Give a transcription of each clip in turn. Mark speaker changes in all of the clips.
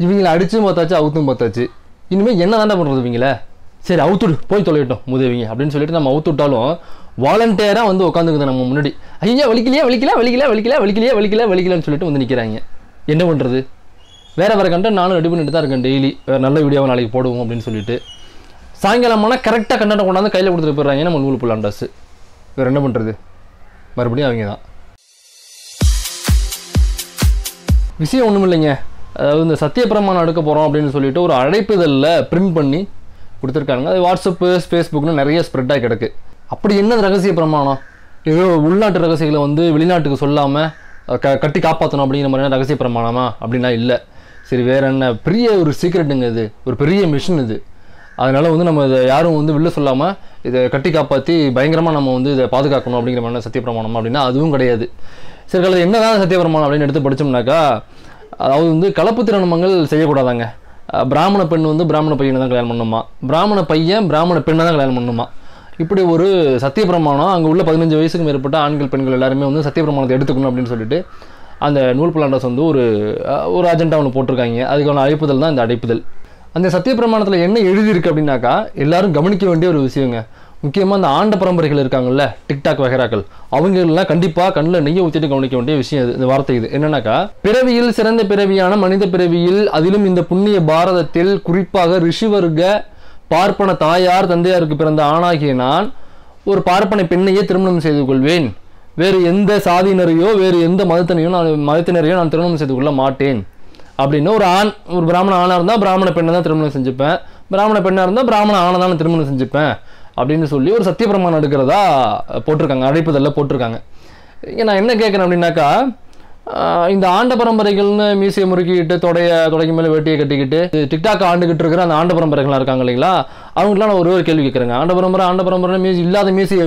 Speaker 1: இவங்களை அடிச்சும் பார்த்தாச்சு அவுத்தும் பார்த்தாச்சு இனிமேல் என்ன தாண்டா பண்ணுறது இவங்கள சரி அவுத்துடு போய் தொலையட்டும் முதவிங்க அப்படின்னு சொல்லிட்டு நம்ம அவுத்து விட்டாலும் வாலண்டியராக வந்து உட்காந்துக்குது நம்ம முன்னாடி ஐயா வலிக்கலையா வலிக்கல வலிக்கல வலிக்கல வலிக்கலையா வலிக்கல வலிக்கலன்னு சொல்லிட்டு வந்து நிற்கிறாங்க என்ன பண்ணுறது வேற வேற கண்டென்ட் நானும் ரெடி பண்ணிட்டு தான் இருக்கேன் டெய்லி நல்ல வீடியோவை நாளைக்கு போடுவோம் அப்படின்னு சொல்லிட்டு சாயங்காலம் ஆனால் கரெக்டாக கண்டென்ட் கொண்டாந்து கையில் கொடுத்துட்டு போயிடுறாங்க நம்ம நூல் புல்லாண்டாஸ் வேறு என்ன பண்ணுறது மறுபடியும் அவங்க தான் விஷயம் ஒன்றும் இல்லைங்க அதாவது இந்த சத்தியப்பிரமாணம் எடுக்க போகிறோம் அப்படின்னு சொல்லிட்டு ஒரு அழைப்புதலில் பிரிண்ட் பண்ணி கொடுத்துருக்காங்க அது வாட்ஸ்அப்பு ஃபேஸ்புக்னு நிறைய ஸ்ப்ரெட் ஆகி கிடக்கு அப்படி என்ன ரகசிய பிரமாணம் ஏதோ உள்நாட்டு ரகசியங்களை வந்து வெளிநாட்டுக்கு சொல்லாமல் க கட்டி காப்பாற்றணும் அப்படிங்கிற மாதிரியான ரகசிய பிரமாணமா அப்படின்னா இல்லை சரி வேற என்ன பெரிய ஒரு சீக்ரெட்டுங்க இது ஒரு பெரிய மிஷின் இது அதனால வந்து நம்ம இதை யாரும் வந்து வெளில சொல்லாமல் இதை கட்டி காப்பாற்றி பயங்கரமாக நம்ம வந்து இதை பாதுகாக்கணும் அப்படிங்கிற மாதிரி சத்தியப்பிரமாணம் அப்படின்னா அதுவும் கிடையாது சரி அது என்னதான் சத்தியப்பிரமாணம் அப்படின்னு எடுத்து படிச்சோம்னாக்கா அதாவது வந்து கலப்பு திருமணங்கள் செய்யக்கூடாதாங்க அஹ் பிராமண பெண் வந்து பிராமண பையனை தான் கல்யாணம் பண்ணுமா பிராமண பையன் பிராமண பெண்ணை தான் கல்யாணம் பண்ணுமா இப்படி ஒரு சத்தியப்பிரமாணம் அங்கே உள்ள பதினஞ்சு வயசுக்கு மேற்பட்ட ஆண்கள் பெண்கள் எல்லாருமே வந்து சத்தியப்பிரமாணத்தை எடுத்துக்கணும் அப்படின்னு சொல்லிட்டு அந்த நூல் புலாண்டஸ் வந்து ஒரு அஹ், ஒரு அஜெண்டா ஒன்று போட்டிருக்காங்க அதுக்கான அழைப்புதல் தான் இந்த அழைப்புதல் அந்த சத்தியப்பிரமாணத்தில் என்ன எழுதியிருக்கு அப்படின்னாக்கா எல்லாரும் கவனிக்க வேண்டிய ஒரு விஷயங்க முக்கியமாக அந்த ஆண்ட பரம்பரைகள் இருக்காங்கல்ல டிக்டாக் வகைராக்கள் அவங்க எல்லாம் கண்டிப்பாக கண்ணில் நெய்யை ஊற்றிட்டு கவனிக்க வேண்டிய விஷயம் இது இந்த வார்த்தை இது என்னன்னாக்கா பிறவியில் சிறந்த பிறவியான மனித பிறவியில் அதிலும் இந்த புண்ணிய பாரதத்தில் குறிப்பாக ரிஷிவர்க பார்ப்பன தாயார் தந்தையாருக்கு பிறந்த ஆணாகிய நான் ஒரு பார்ப்பன பெண்ணையே திருமணம் செய்து கொள்வேன் வேறு எந்த சாதியினரையோ வேறு எந்த மதத்தினையோ நான் மதத்தினரையோ நான் திருமணம் செய்து கொள்ள மாட்டேன் அப்படின்னு ஒரு ஆண் ஒரு பிராமண ஆணாக இருந்தால் பிராமண பெண்ணை தான் திருமணம் செஞ்சுப்பேன் பிராமண பெண்ணாக இருந்தால் பிராமண ஆணை தான் நான் திருமணம் செஞ்சுப்பேன் அப்படின்னு சொல்லி ஒரு சத்தியப்பிரமாணம் எடுக்கிறதா போட்டிருக்காங்க அழைப்புதலில் போட்டிருக்காங்க இங்கே நான் என்ன கேட்குறேன் அப்படின்னாக்கா ஆஹ் இந்த ஆண்ட பரம்பரைகள்னு மீசையை முறுக்கிட்டு தொடைய தொடைக்கு மேலே வேட்டியை கட்டிக்கிட்டு இது டிக்டாக் ஆண்டுகிட்டு இருக்கிற அந்த ஆண்ட பரம்பரைகள்லாம் இருக்காங்க இல்லைங்களா அவங்களாம் நான் ஒரே ஒரு கேள்வி கேட்குறேங்க ஆண்ட பரம்பரை ஆண்ட பரம்பரை மீசி இல்லாத மீசையை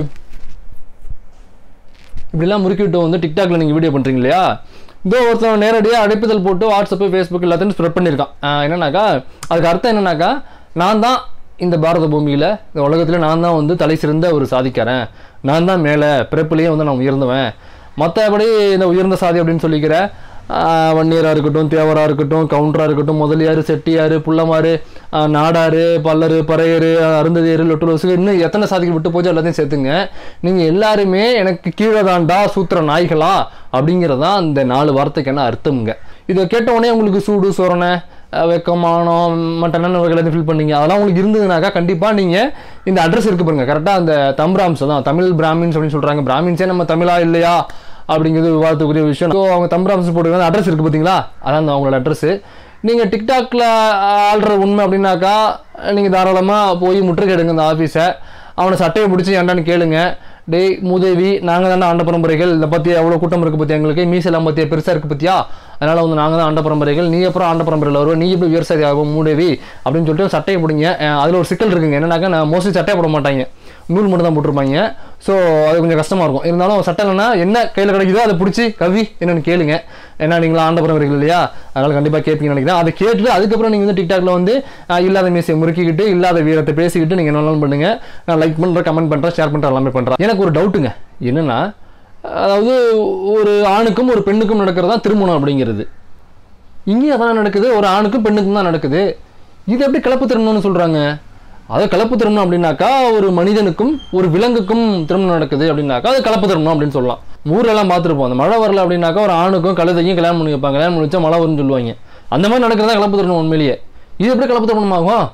Speaker 1: இப்படிலாம் முறுக்கிட்டு வந்து டிக்டாக்ல நீங்கள் வீடியோ பண்ணுறீங்க இல்லையா இதோ ஒருத்தன் நேரடியாக அழைப்புதல் போட்டு வாட்ஸ்அப்பு ஃபேஸ்புக் எல்லாத்தையும் ஸ்ப்ரெட் பண்ணியிருக்கான் ஆஹ் என்னன்னாக்கா அதுக்கு அர்த்தம் என்னன்னாக்கா நான் தான் இந்த பாரத பூமியில் இந்த உலகத்தில் நான் தான் வந்து தலை சிறந்த ஒரு சாதிக்காரன் நான் தான் மேலே பிறப்புலேயே வந்து நான் உயர்ந்தவன் மற்றபடி இந்த உயர்ந்த சாதி அப்படின்னு சொல்லிக்கிற ஆஹ் வன்னியராக இருக்கட்டும் தேவராக இருக்கட்டும் கவுண்டராக இருக்கட்டும் முதலியார் செட்டியார் புள்ளமாறு ஆஹ் நாடாரு பல்லரு பறையரு அருந்ததியர் லொட்டுலோசு இன்னும் எத்தனை சாதிகள் விட்டு போச்சோ எல்லாத்தையும் சேர்த்துங்க நீங்கள் எல்லாருமே எனக்கு கீழே தாண்டா சூத்திர நாய்களா அப்படிங்கிறதான் அந்த நாலு வார்த்தைக்கான அர்த்தம்ங்க இதை கேட்ட உடனே உங்களுக்கு சூடு சொரணை அஹ் வெக்கமானம் மற்ற வகையில் எதுவும் ஃபில் பண்ணீங்க அதெல்லாம் உங்களுக்கு இருந்ததுனாக்கா கண்டிப்பாக நீங்கள் இந்த அட்ரஸ் இருக்கு பாருங்க கரெக்டாக அந்த தம்ராம்ஸ் தான் தமிழ் பிராமின்ஸ் அப்படின்னு சொல்கிறாங்க பிராமின்ஸே நம்ம தமிழா இல்லையா அப்படிங்கிறது விவாதத்துக்குரிய விஷயம் ஸோ அவங்க தம்ராம்ஸ் போட்டுருக்காங்க அட்ரஸ் இருக்குது பார்த்தீங்களா அதான் அந்த அவங்களோட அட்ரஸ் நீங்கள் டிக்டாக்ல ஆள்ற உண்மை அப்படின்னாக்கா நீங்கள் தாராளமாக போய் முற்றுகையிடுங்க இந்த ஆஃபீஸை அவனை சட்டையை பிடிச்சி ஏன்டான்னு கேளுங்க டேய் மூதேவி நாங்கள் தானே ஆண்ட பரம்பரைகள் இதை பற்றி எவ்வளோ கூட்டம் இருக்குது பற்றி எங்களுக்கு மீசெல்லாம் பற்றியா பெருசாக இருக்குது பற்றியா அதனால் வந்து நாங்கள் தான் ஆண்ட பரம்பரைகள் நீ அப்புறம் ஆண்ட பரம்பரையில் வருவோம் நீ எப்படி விவசாயி ஆகும் மூதேவி அப்படின்னு சொல்லிட்டு சட்டையை பிடிங்க அதில் ஒரு சிக்கல் இருக்குங்க என்னன்னாக்கா நான் மோஸ்ட்லி சட்டையை போட மாட்டாங்க நூல் மட்டும் தான் போட்டிருப்பாங்க ஸோ அது கொஞ்சம் கஷ்டமாக இருக்கும் இருந்தாலும் சட்டை இல்லைன்னா என்ன கையில் கிடைக்குதோ அதை பிடிச்சி கவி என்னன்னு கேளுங்க ஏன்னா நீங்களா ஆண்ட பரம்பரைகள் இல்லையா அதனால் கண்டிப்பாக கேட்பீங்கன்னு நினைக்கிறேன் அதை கேட்டுட்டு அதுக்கப்புறம் நீங்கள் வந்து டிக்டாக்ல வந்து ஆஹ், இல்லாத மீசையை முறுக்கிக்கிட்டு இல்லாத வீரத்தை பேசிக்கிட்டு நீங்கள் என்ன பண்ணுங்க நான் லைக் பண்ணுறேன் கமெண்ட் பண்ணுறேன் ஷேர் பண்ணுறேன் எல்லாமே பண்ணுறேன் எனக்கு ஒரு டவுட்டுங்க என்னன்னா அதாவது ஒரு ஆணுக்கும் ஒரு பெண்ணுக்கும் நடக்கிறது தான் திருமணம் அப்படிங்கிறது இங்கேயும் அதான் நடக்குது ஒரு ஆணுக்கும் பெண்ணுக்கும் தான் நடக்குது இது எப்படி கலப்பு திருமணம்னு சொல்றாங்க அது கலப்பு திருமணம் அப்படின்னாக்கா ஒரு மனிதனுக்கும் ஒரு விலங்குக்கும் திருமணம் நடக்குது அப்படின்னாக்கா அது கலப்பு திருமணம் அப்படின்னு சொல்லலாம் ஊர்ல எல்லாம் பார்த்துருப்போம் அந்த மழை வரல அப்படின்னாக்கா ஒரு ஆணுக்கும் கழுதையும் கல்யாணம் பண்ணி வைப்பாங்க கல்யாணம் பண்ணி வச்சா மழை வரும்னு சொல்லுவாங்க அந்த மாதிரி நடக்கிறதா கலப்பு திருமணம் உண்மையிலேயே இது எப்படி கலப்பு திருமணம் ஆகும்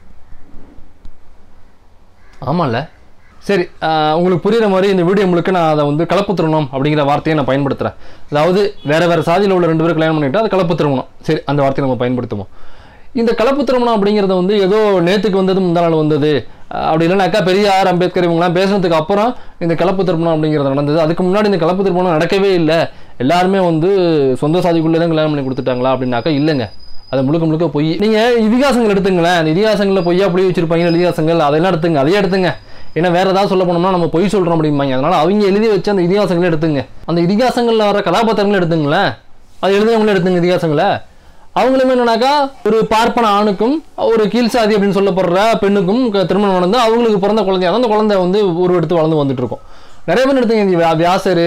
Speaker 1: ஆமாம்ல சரி ஆஹ் உங்களுக்கு புரியுற மாதிரி இந்த வீடியோ முழுக்க நான் அதை வந்து கலப்பு திருமணம் அப்படிங்கிற வார்த்தையை நான் பயன்படுத்துகிறேன் அதாவது வேற வேற சாதியில் உள்ள ரெண்டு பேரும் கல்யாணம் பண்ணிட்டு அது கலப்பு திருமணம் சரி அந்த வார்த்தையை நம்ம பயன்படுத்துவோம் இந்த கலப்பு திருமணம் அப்படிங்கிறது வந்து ஏதோ நேத்துக்கு வந்தது முந்தா நாள் வந்தது ஆஹ் அப்படி இல்லைனாக்கா பெரியார் அம்பேத்கர் இவங்கலாம் பேசுனதுக்கு அப்புறம் இந்த கலப்பு திருமணம் அப்படிங்கிறது நடந்தது அதுக்கு முன்னாடி இந்த கலப்பு திருமணம் நடக்கவே இல்லை எல்லாருமே வந்து சொந்த சாதிக்குள்ளே தான் கல்யாணம் பண்ணி கொடுத்துட்டாங்களா அப்படின்னாக்கா இல்லைங்க அது முழுக்க முழுக்க பொய் நீங்க இதிகாசங்கள் எடுத்துங்களேன் அந்த இதிகாசங்களில் பொய்யா பொய் வச்சிருப்பாங்க இதிகாசங்கள் அதெல்லாம் எடுத்துங்க அதையே எடுத்துங்க ஏன்னா வேற ஏதாவது சொல்ல போனோம்னா நம்ம பொய் சொல்றோம் அப்படிம்பாங்க அதனால அவங்க எழுதி வச்ச அந்த இதிகாசங்களை எடுத்துங்க அந்த இதிகாசங்கள்ல வர கதாபாத்திரங்களை எடுத்துங்களேன் அது எழுதுறவங்களும் எடுத்துங்க இதிகாசங்களை அவங்களுமே என்னன்னாக்கா ஒரு பார்ப்பன ஆணுக்கும் ஒரு கீழ் சாதி அப்படின்னு சொல்லப்படுற பெண்ணுக்கும் க- திருமணம் நடந்து அவங்களுக்கு பிறந்த குழந்தையா அந்த குழந்தை வந்து உருவெடுத்து வளர்ந்து வந்துட்டு இருக்கும் நிறைய பேர் எடுத்துங்க இந்த வியா- வியாசர்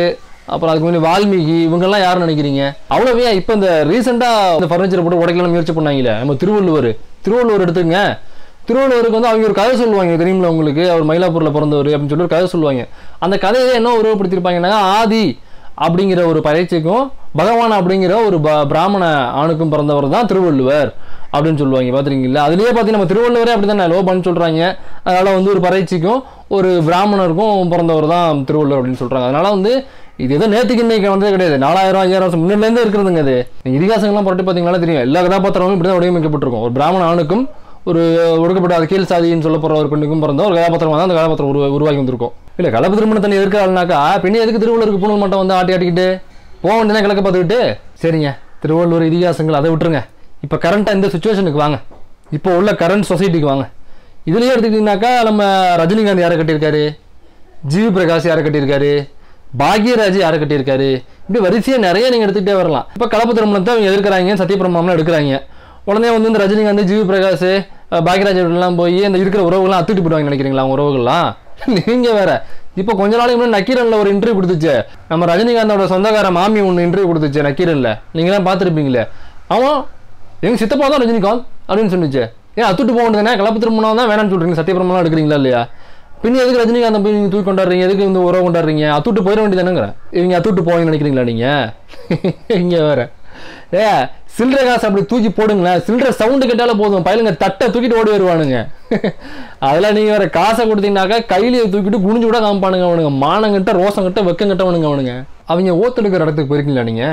Speaker 1: அப்புறம் அதுக்கு முன்னாடி வால்மீகி இவங்கெல்லாம் யாருன்னு நினைக்கிறீங்க அவ்வளோவே இப்போ இந்த ரீசெண்டாக இந்த ஃபர்னிச்சரை போட்டு உடைக்கலாம் முயற்சி பண்ணாங்களே நம்ம திருவள்ளுவர் திருவள்ளுவர் எடுத்துங்க திருவள்ளுவருக்கு வந்து அவங்க ஒரு கதை சொல்லுவாங்க தெரியுமில உங்களுக்கு அவர் மயிலாப்பூரில் பிறந்தவர் அப்படின்னு சொல்லி ஒரு கதை சொல்லுவாங்க அந்த கதையை என்ன உருவப்படுத்தியிருப்பாங்கன்னா ஆதி அப்படிங்கிற ஒரு பயிற்சிக்கும் பகவான் அப்படிங்கிற ஒரு ப பிராமண ஆணுக்கும் பிறந்தவர் தான் திருவள்ளுவர் அப்படின்னு சொல்லுவாங்க பார்த்துருக்கீங்களா அதுலேயே பார்த்தீங்கன்னா நம்ம திருவள்ளுவரே அப்படி தானே லோபான்னு சொல்கிறாங்க அதனால் வந்து ஒரு பறைச்சிக்கும் ஒரு பிராமணருக்கும் பிறந்தவர் தான் திருவள்ளுவர் அப்படின்னு சொல்கிறாங்க அதனால் வந்து இது எதோ நேற்றுக்கு இன்னைக்கு வந்தது கிடையாது நாலாயிரம் ஐயாயிரம் வருஷம் முன்னாடிலேருந்தே இருக்கிறதுங்க அது நீங்கள் இதிகாசங்கள்லாம் புரட்டி பார்த்தீங்கன்னா தெரியும் எல்லா கதாபாத்திரமும் இப்படி தான் வடிவமைக்கப்பட்டிருக்கும் ஒரு பிராமண ஆணுக்கும் ஒரு ஒடுக்கப்பட்ட அது கீழ் சாதின்னு சொல்லப்படுற ஒரு பெண்ணுக்கும் பிறந்த ஒரு கதாபாத்திரமாக தான் அந்த கதாபாத்திரம் உருவா உருவாகி வந்திருக்கும் இல்லை கலப்பு திருமணத்தை எதிர்க்கிறாள்னாக்கா பெண்ணை எதுக்கு திருவள்ளுவருக்கு பூணல் மட்டும் வந்து ஆட்டி ஆட்டிக்கிட்டு போக வேண்டியதான் கிழக்க பார்த்துக்கிட்டு சரிங்க திருவள்ளுவர் இதிகாசங்கள் அதை விட்டுருங்க இப்போ கரண்ட்டாக இந்த சுச்சுவேஷனுக்கு வாங்க இப்போ உள்ள கரண்ட் சொசைட்டிக்கு வாங்க இதுலேயே எடுத்துக்கிட்டிங்கனாக்கா நம்ம ரஜினிகாந்த் யாரை கட்டியிருக்காரு ஜிவி பிரகாஷ் யாரை கட்டியிருக்காரு பாக்யராஜ் யாரை கட்டியிருக்காரு இப்படி வரிசையாக நிறைய நீங்கள் எடுத்துக்கிட்டே வரலாம் இப்போ கலப்பு திருமணத்தை அவங்க எதிர்க்கிறாங்க சத்தியபிரமாலாம் எடுக்கிறாங்க உடனே வந்து இந்த ரஜினிகாந்த் ஜிவி பிரகாஷ் அஹ், பாக்யராஜ் எல்லாம் போய் இந்த இருக்கிற உறவுகள்லாம் அத்துட்டு போயிடுவாங்க நினைக்கிறீங்களா அவங்க உறவுகள்லாம் நீங்க வேற இப்போ கொஞ்ச நாளைக்கு முன்னாடி நக்கீரன்ல ஒரு இன்டர்வியூ கொடுத்துச்சு நம்ம ரஜினிகாந்தோட சொந்தக்கார மாமி ஒன்று இன்டர்வியூ கொடுத்துச்சு நக்கீரன்ல நீங்களாம் பார்த்துருப்பீங்களே அவன் எங்க சித்தப்பா தான் ரஜினிகாந்த் அப்படின்னு சொன்னிச்சு ஏன் அத்துட்டு போக வேண்டியதுனே கலப்பு திருமணம் தான் வேணாம்னு சொல்றீங்க சத்தியபிரமணம் எடுக்கிறீங்களா இல்லையா பின்ன எதுக்கு ரஜினிகாந்த் போய் நீங்க தூக்கி கொண்டாடுறீங்க எதுக்கு இந்த உறவு கொண்டாடுறீங்க அத்துட்டு போயிட வேண்டியதானுங்கிற இவங்க அத்துட்டு போவீங்கன்னு நினைக்கிறீங்களா நீங்க இங்க வேற ஏ சில்லறை காசு அப்படி தூக்கி போடுங்களேன் சில்லறை சவுண்டு கேட்டாலே போதும் பயிலுங்க தட்டை தூக்கிட்டு ஓடி வருவானுங்க அதெல்லாம் நீங்க வேற காசை கொடுத்தீங்கன்னாக்கா கையிலேயே தூக்கிட்டு குனிஞ்சு கூட காமிப்பானுங்க அவனுங்க மானங்கிட்ட ரோசங்கிட்ட வெக்கங்கிட்டவனுங்க அவனுங்க அவங்க ஓத்தெடுக்கிற இடத்துக்கு போயிருக்கீங்களா நீங்க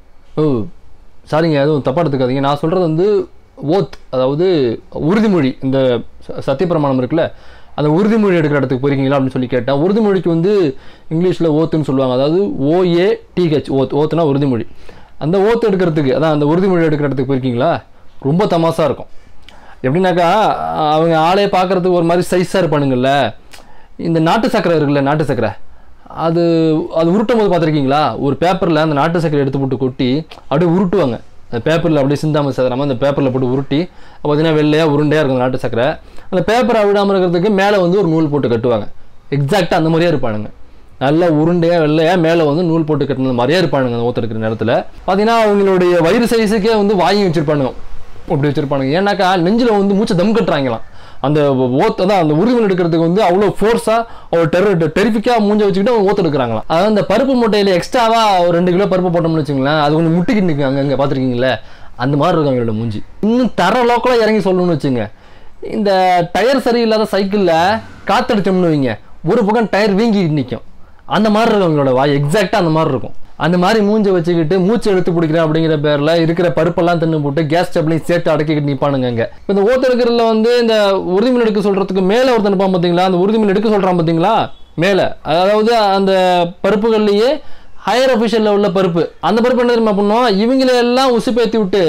Speaker 1: ஓ சாரிங்க எதுவும் தப்பா எடுத்துக்காதீங்க நான் சொல்றது வந்து ஓத் அதாவது உறுதிமொழி இந்த ச- சத்தியப்பிரமாணம் இருக்குல்ல அந்த உறுதிமொழி எடுக்கிற இடத்துக்கு போயிருக்கீங்களா அப்படின்னு சொல்லி கேட்டேன் உறுதிமொழிக்கு வந்து இங்கிலீஷில் ஓத்துன்னு சொல்லுவாங்க அதாவது ஓஏ டிஹெச் ஓத் ஓத்துனா உறுதிமொழி அந்த ஓத்து எடுக்கிறதுக்கு அதான் அந்த உறுதிமொழி எடுக்கிற இடத்துக்கு போயிருக்கீங்களா ரொம்ப தமாசா இருக்கும் எப்படின்னாக்கா அவங்க ஆளே பார்க்கறதுக்கு ஒரு மாதிரி சைஸாக இருப்பானுங்கல்ல இந்த நாட்டு சக்கரை இருக்குல்ல நாட்டு சக்கரை அது அது உருட்டும் போது பார்த்துருக்கீங்களா ஒரு பேப்பரில் அந்த நாட்டு சக்கரை எடுத்து போட்டு கொட்டி அப்படியே உருட்டுவாங்க அந்த பேப்பரில் அப்படியே சிந்தாமல் சேதாராமல் அந்த பேப்பரில் போட்டு உருட்டி அப்போ பார்த்தீங்கன்னா வெள்ளையாக உருண்டையாக இருக்கும் அந்த நாட்டு சக்கரை அந்த பேப்பரை விடாமல் இருக்கிறதுக்கு மேலே வந்து ஒரு நூல் போட்டு கட்டுவாங்க எக்ஸாக்டாக அந்த மாதிரியே இருப்பானுங்க நல்ல உருண்டையாக வெள்ளையாக மேலே வந்து நூல் போட்டு கட்டின மாதிரியே இருப்பானுங்க அந்த ஓத்து இருக்கிற நேரத்தில் பார்த்தீங்கன்னா அவங்களுடைய வயிறு சைஸுக்கே வந்து வாங்கி வச்சிருப்பானுங்க அப்படி வச்சிருப்பானுங்க ஏன்னாக்கா நெஞ்சில் வந்து மூச்சை தம் கட்டுறாங்களாம் அந்த ஓத் அதான் அந்த உறுதிமொழி எடுக்கிறதுக்கு வந்து அவ்வளோ ஃபோர்ஸாக அவ்வளோ டெர டெரிஃபிக்காக மூஞ்ச வச்சுக்கிட்டு அவங்க ஓத்து எடுக்கிறாங்களாம் அதாவது அந்த பருப்பு மூட்டையில் எக்ஸ்ட்ராவாக ஒரு ரெண்டு கிலோ பருப்பு போட்டோம்னு வச்சுங்களேன் அது கொஞ்சம் முட்டிக்கிட்டு நிற்கும் அங்கங்கே பார்த்துருக்கீங்களே அந்த மாதிரி இருக்கும் அவங்களோட மூஞ்சி இன்னும் தர லோக்கலாக இறங்கி சொல்லணும்னு வச்சுங்க இந்த டயர் சரியில்லாத சைக்கிளில் காத்தடிச்சோம்னு வைங்க ஒரு பக்கம் டயர் வீங்கிட்டு நிற்கும் அந்த மாதிரி இருக்கும் அவங்களோட வாய் எக்ஸாக்டாக அந்த மாதிரி இருக்கும் அந்த மாதிரி மூஞ்சை வச்சுக்கிட்டு மூச்சு எடுத்து பிடிக்கிறேன் அப்படிங்கிற பேரில் இருக்கிற பருப்பெல்லாம் தின்னு போட்டு கேஸ் ஸ்டப்லையும் சேர்த்து அடக்கிக்கிட்டு நிற்பானுங்க அங்கே இப்போ இந்த ஓத்த எடுக்கிறதுல வந்து இந்த உறுதிமொழி எடுக்க சொல்கிறதுக்கு மேலே ஒருத்தன் இருப்பான் பார்த்தீங்களா அந்த உறுதிமொழி எடுக்க சொல்கிறான் பார்த்தீங்களா மேலே அதாவது அந்த பருப்புகள்லேயே ஹையர் அஃபிஷியலில் உள்ள பருப்பு அந்த பருப்பு என்ன தெரியுமா பண்ணுவோம் இவங்களை எல்லாம் உசுப்பேத்தி விட்டு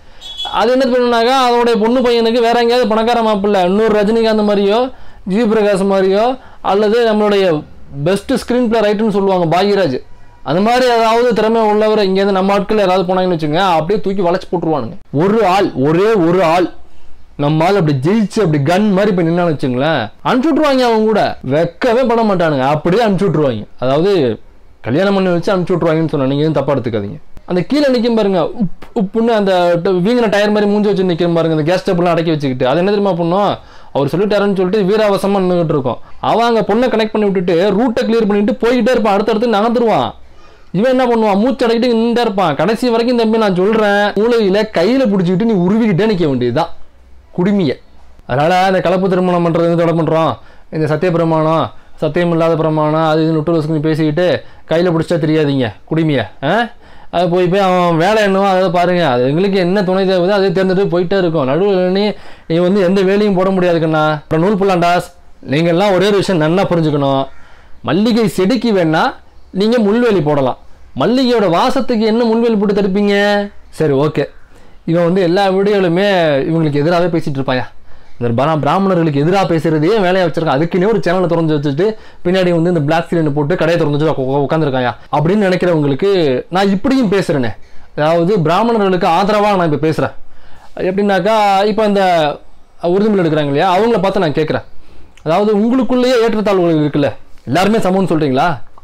Speaker 1: அது என்ன பண்ணுனாக்கா அதோடைய பொண்ணு பையனுக்கு வேற எங்கேயாவது பணக்கார மாப்பிள்ள இன்னொரு ரஜினிகாந்த் மாதிரியோ ஜி பிரகாஷ் மாதிரியோ அல்லது நம்மளுடைய பெஸ்ட் ஸ்க்ரீன் பிளே ரைட்டுன்னு சொல்லுவாங்க பாக்யராஜ் அந்த மாதிரி ஏதாவது திறமை உள்ளவர் இங்கேருந்து நம்ம ஆட்கள் யாராவது போனாங்கன்னு வச்சுங்க அப்படியே தூக்கி வளைச்சு போட்டுருவானுங்க ஒரு ஆள் ஒரே ஒரு ஆள் நம்ம ஆள் அப்படி ஜெயிச்சு அப்படி கன் மாதிரி போய் நின்னான்னு வச்சுங்களேன் அனுப்பிச்சு விட்ருவாங்க அவங்க கூட வெக்கவே பண்ண மாட்டானுங்க அப்படியே அனுப்பிச்சு விட்ருவாங்க அதாவது கல்யாணம் பண்ணி வச்சு அனுப்பிச்சு விட்ருவாங்கன்னு சொன்னா நீங்க எதுவும் தப்பா எடுத்துக்காதீங்க அந்த கீழே நிற்கும் பாருங்க உப் உப்புன்னு அந்த ட- வீங்கின டயர் மாதிரி மூஞ்சி வச்சு நிற்கும் பாருங்க அந்த கேஸ் ஸ்டப்லாம் அடக்கி வச்சுக்கிட்டு அது என்ன தெரியுமா பண்ணும் அவர் சொல்லிட்டாருன்னு சொல்லிட்டு வீராவசமா நின்றுட்டு இருக்கோம் அவன் அங்க பொண்ணை கனெக்ட் பண்ணி விட்டுட்டு ரூட்டை கிளியர் பண்ணிட்டு போய்கிட்டே இருப்பான் அடுத்தடுத்து நகர்ந்துருவான் இவன் என்ன பண்ணுவான் மூச்சு அடக்கிட்டு நின்றுட்டே இருப்பான் கடைசி வரைக்கும் தம்பி நான் சொல்றேன் மூளையில கையில பிடிச்சிக்கிட்டு நீ உருவிக்கிட்டே நிக்க வேண்டியதுதான் குடுமிய அதனால இந்த கலப்பு திருமணம் பண்றது வந்து தடை பண்றோம் இந்த சத்திய பிரமாணம் சத்தியம் இல்லாத பிரமாணம் அது இது நுட்டு வசதி பேசிக்கிட்டு கையில பிடிச்சா தெரியாதீங்க குடுமிய ஆ? அது போய் போய் அவன் வேலை என்னவோ அதை பாருங்க அது எங்களுக்கு என்ன துணை தேவைதோ அதை தேர்ந்தெடுத்து போயிட்டே இருக்கும் நடுவில் நீ நீ வந்து எந்த வேலையும் போட முடியாதுக்கண்ணா அப்புறம் நூல் புல்லாண்டாஸ் நீங்கள்லாம் ஒரே ஒரு விஷயம் நல்லா புரிஞ்சுக்கணும் மல்லிகை செடிக்கு வேணா நீங்கள் முள்வேலி போடலாம் மல்லிகையோட வாசத்துக்கு என்ன முள்வேலி போட்டு தடுப்பீங்க சரி ஓகே இவன் வந்து எல்லா வீடியோலுமே இவங்களுக்கு எதிராகவே பேசிட்டு இருப்பாயா இந்த பரா- பிராமணர்களுக்கு எதிராக பேசுறதையே வேலையை வச்சிருக்கான் அதுக்குன்னே ஒரு சேனலை திறந்து வச்சுட்டு பின்னாடி வந்து இந்த பிளாக் ஸ்கிரீன் போட்டு கடையை திறந்து வச்சு உட்காந்துருக்காயா அப்படின்னு நினைக்கிறவங்களுக்கு நான் இப்படியும் பேசுறேனே அதாவது பிராமணர்களுக்கு ஆதரவாக நான் இப்போ பேசுகிறேன் எப்படின்னாக்கா இப்போ இந்த உறுதிமொழி எடுக்கிறாங்க இல்லையா அவங்கள பார்த்து நான் கேட்குறேன் அதாவது உங்களுக்குள்ளேயே ஏற்றத்தாழ்வுகள் இருக்குல்ல எல்லாருமே சமம்னு சொல்றீங்களா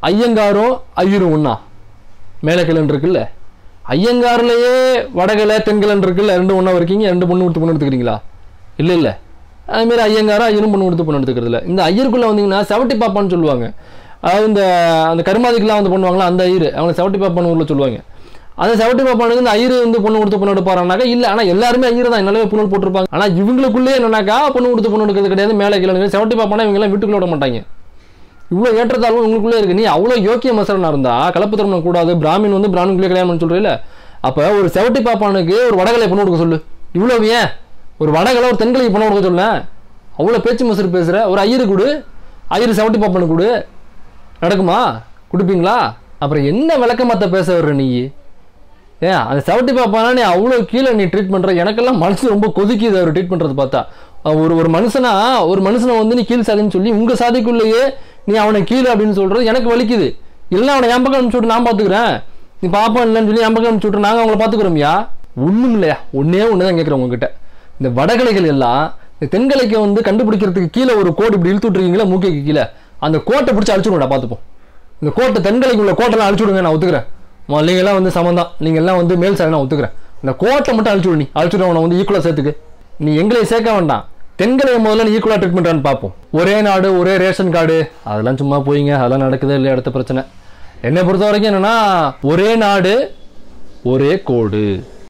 Speaker 1: ஐயங்காரும் ஐயரும் ஒன்றா மேலக்கிழன் இருக்குல்ல ஐயங்கார்லேயே வடகிழ தென்கிழன் இருக்குல்ல ரெண்டு ஒன்றா இருக்கீங்க ரெண்டு பொண்ணு கொடுத்து பொண்ணு எடுத்துக்கிறீங்களா இல்லை இல்லை அதுமாரி ஐயங்காரும் ஐயரும் பொண்ணு கொடுத்து பொண்ணு எடுத்துக்கிறது இல்லை இந்த ஐயருக்குள்ளே வந்தீங்கன்னா செவட்டி பாப்பான்னு சொல்லுவாங்க அதாவது இந்த அந்த கருமாதிக்கெலாம் வந்து பண்ணுவாங்களா அந்த ஐயர் அவங்க செவட்டி பாப்பான்னு ஊரில் சொல்லுவாங்க அந்த செவட்டி பாப்பானுக்கு இந்த ஐயர் வந்து பொண்ணு கொடுத்து பொண்ணு எடுப்பாரானாக்கா இல்லை ஆனால் எல்லாருமே ஐயர் தான் என்னாலே பொண்ணு போட்டிருப்பாங்க ஆனால் இவங்களுக்குள்ளே என்னன்னாக்கா பொண்ணு கொடுத்து பொண்ணு எடுக்கிறது கிடையாது மேலே கீழே செவட்டி பாப்பானா இவங்கெல்லாம் வீட்டுக்குள்ள விட மாட்டாங்க இவ்வளோ ஏற்றத்தாழ்வு உங்களுக்குள்ளே இருக்கு நீ அவ்வளோ யோக்கிய மசரனா இருந்தா கலப்பு திருமணம் கூடாது பிராமின் வந்து பிராமின்குள்ளே கல்யாணம் சொல்றீல அப்போ ஒரு செவட்டி பாப்பானுக்கு ஒரு வடகலை பொண்ணு கொடுக்க சொல்லு இவ்வளோ ஏன் ஒரு வடகலை ஒரு தென்கலை பொண்ணு கொடுக்க சொல்ல அவ்வளோ பேச்சு மசரு பேசுகிற ஒரு ஐயரு கொடு ஐயரு செவட்டி பாப்பானுக்கு கொடு நடக்குமா கொடுப்பீங்களா அப்புறம் என்ன விளக்கமாத்த பேச வர்ற நீ ஏன் அந்த செவட்டி பாப்பானா நீ அவ்வளோ கீழே நீ ட்ரீட் பண்ணுற எனக்கெல்லாம் மனசு ரொம்ப கொதிக்குது அவர் ட்ரீட் பண்ணுறது பார்த்தா அஹ் ஒரு ஒரு மனுஷனா ஒரு மனுஷனை வந்து நீ கீழ் சாதின்னு சொல்லி உங்கள் சாதிக்குள்ளேயே நீ அவனை கீழே அப்படின்னு சொல்கிறது எனக்கு வலிக்குது இல்லைன்னா அவனை என் பக்கம் அனுப்பிச்சு விட்டு நான் பார்த்துக்கிறேன் நீ பாப்பா இல்லைன்னு சொல்லி என் பக்கம் அனுப்பிச்சு விட்டு நாங்கள் அவங்கள பார்த்துக்குறோம்யா ஒன்றும் இல்லையா ஒன்றே ஒன்று தான் கேட்குறேன் உங்ககிட்ட இந்த வடகலைகள் எல்லாம் இந்த தென்கலைக்கு வந்து கண்டுபிடிக்கிறதுக்கு கீழே ஒரு கோடு இப்படி இழுத்து விட்ருக்கீங்களா மூக்கைக்கு கீழே அந்த கோட்டை பிடிச்சி அழிச்சுடுவோம்டா பார்த்துப்போம் இந்த கோட்டை தென்கலைக்குள்ள கோட்டெல்லாம் அழிச்சு விடுங்க நான் ஒத்துக்கிறேன் மொ- நீங்கெல்லாம் வந்து சமந்தான் நீங்க எல்லாம் வந்து மேல் சாரி நான் ஒத்துக்கிறேன் இந்த கோட்டை மட்டும் அழிச்சு விடு நீ அழிச்சுட்டு அவனை வந்து ஈக்குவலாக சேர்த்துக்கு நீ எங்களை சேர்க்க வேண்டாம் தென்கலையை முதல்ல நீ ஈக்குவலாக ட்ரீட் பண்ணுறான்னு பார்ப்போம் ஒரே நாடு ஒரே ரேஷன் கார்டு அதெல்லாம் சும்மா போயிங்க அதெல்லாம் நடக்குதே இல்லை அடுத்த பிரச்சனை என்னை பொறுத்த வரைக்கும் என்னன்னா ஒரே நாடு ஒரே கோடு